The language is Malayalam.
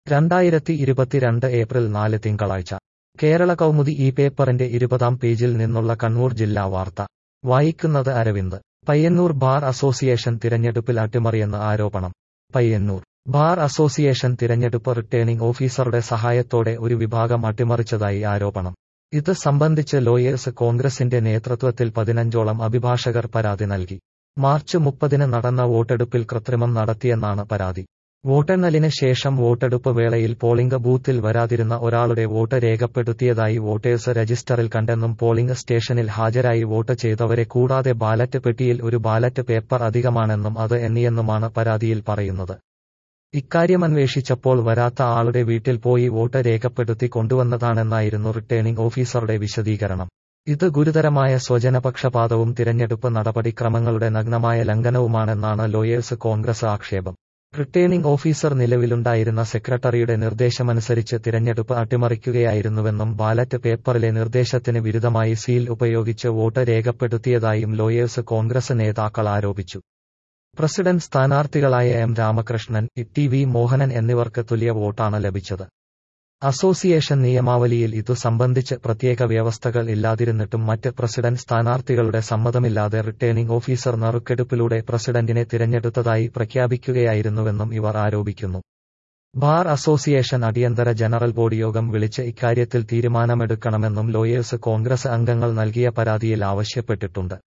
രണ്ടായിരത്തി ഇരുപത്തിരണ്ട് ഏപ്രിൽ നാല് തിങ്കളാഴ്ച കേരള കൗമുദി ഈ പേപ്പറിന്റെ ഇരുപതാം പേജിൽ നിന്നുള്ള കണ്ണൂർ ജില്ലാ വാർത്ത വായിക്കുന്നത് അരവിന്ദ് പയ്യന്നൂർ ബാർ അസോസിയേഷൻ തിരഞ്ഞെടുപ്പിൽ അട്ടിമറിയെന്ന് ആരോപണം പയ്യന്നൂർ ബാർ അസോസിയേഷൻ തിരഞ്ഞെടുപ്പ് റിട്ടേണിംഗ് ഓഫീസറുടെ സഹായത്തോടെ ഒരു വിഭാഗം അട്ടിമറിച്ചതായി ആരോപണം ഇത് സംബന്ധിച്ച് ലോയേഴ്സ് കോൺഗ്രസിന്റെ നേതൃത്വത്തിൽ പതിനഞ്ചോളം അഭിഭാഷകർ പരാതി നൽകി മാർച്ച് മുപ്പതിന് നടന്ന വോട്ടെടുപ്പിൽ കൃത്രിമം നടത്തിയെന്നാണ് പരാതി വോട്ടെണ്ണലിന് ശേഷം വോട്ടെടുപ്പ് വേളയിൽ പോളിംഗ് ബൂത്തിൽ വരാതിരുന്ന ഒരാളുടെ വോട്ട് രേഖപ്പെടുത്തിയതായി വോട്ടേഴ്സ് രജിസ്റ്ററിൽ കണ്ടെന്നും പോളിംഗ് സ്റ്റേഷനിൽ ഹാജരായി വോട്ട് ചെയ്തവരെ കൂടാതെ ബാലറ്റ് പെട്ടിയിൽ ഒരു ബാലറ്റ് പേപ്പർ അധികമാണെന്നും അത് എണ്ണിയെന്നുമാണ് പരാതിയിൽ പറയുന്നത് ഇക്കാര്യമന്വേഷിച്ചപ്പോൾ വരാത്ത ആളുടെ വീട്ടിൽ പോയി വോട്ട് രേഖപ്പെടുത്തി കൊണ്ടുവന്നതാണെന്നായിരുന്നു റിട്ടേണിംഗ് ഓഫീസറുടെ വിശദീകരണം ഇത് ഗുരുതരമായ സ്വജനപക്ഷപാതവും തിരഞ്ഞെടുപ്പ് നടപടിക്രമങ്ങളുടെ നഗ്നമായ ലംഘനവുമാണെന്നാണ് ലോയേഴ്സ് കോൺഗ്രസ് ആക്ഷേപം റിട്ടേണിംഗ് ഓഫീസർ നിലവിലുണ്ടായിരുന്ന സെക്രട്ടറിയുടെ നിർദ്ദേശമനുസരിച്ച് തിരഞ്ഞെടുപ്പ് അട്ടിമറിക്കുകയായിരുന്നുവെന്നും ബാലറ്റ് പേപ്പറിലെ നിർദ്ദേശത്തിന് വിരുദ്ധമായി സീൽ ഉപയോഗിച്ച് വോട്ട് രേഖപ്പെടുത്തിയതായും ലോയേഴ്സ് കോൺഗ്രസ് നേതാക്കൾ ആരോപിച്ചു പ്രസിഡന്റ് സ്ഥാനാർത്ഥികളായ M Ramakrishnan T V Mohanan എന്നിവർക്ക് തുല്യ വോട്ടാണ് ലഭിച്ചത് അസോസിയേഷൻ നിയമാവലിയിൽ ഇതു സംബന്ധിച്ച് പ്രത്യേക വ്യവസ്ഥകൾ ഇല്ലാതിരുന്നിട്ടും മറ്റ് പ്രസിഡന്റ് സ്ഥാനാർത്ഥികളുടെ സമ്മതമില്ലാതെ റിട്ടേണിംഗ് ഓഫീസർ നറുക്കെടുപ്പിലൂടെ പ്രസിഡന്റിനെ തിരഞ്ഞെടുത്തതായി പ്രഖ്യാപിക്കുകയായിരുന്നുവെന്നും ഇവർ ആരോപിക്കുന്നു ബാർ അസോസിയേഷൻ അടിയന്തര ജനറൽ ബോഡി യോഗം വിളിച്ച് ഇക്കാര്യത്തിൽ തീരുമാനമെടുക്കണമെന്നും ലോയേഴ്സ് കോൺഗ്രസ് അംഗങ്ങൾ നൽകിയ പരാതിയിൽ ആവശ്യപ്പെട്ടിട്ടുണ്ട്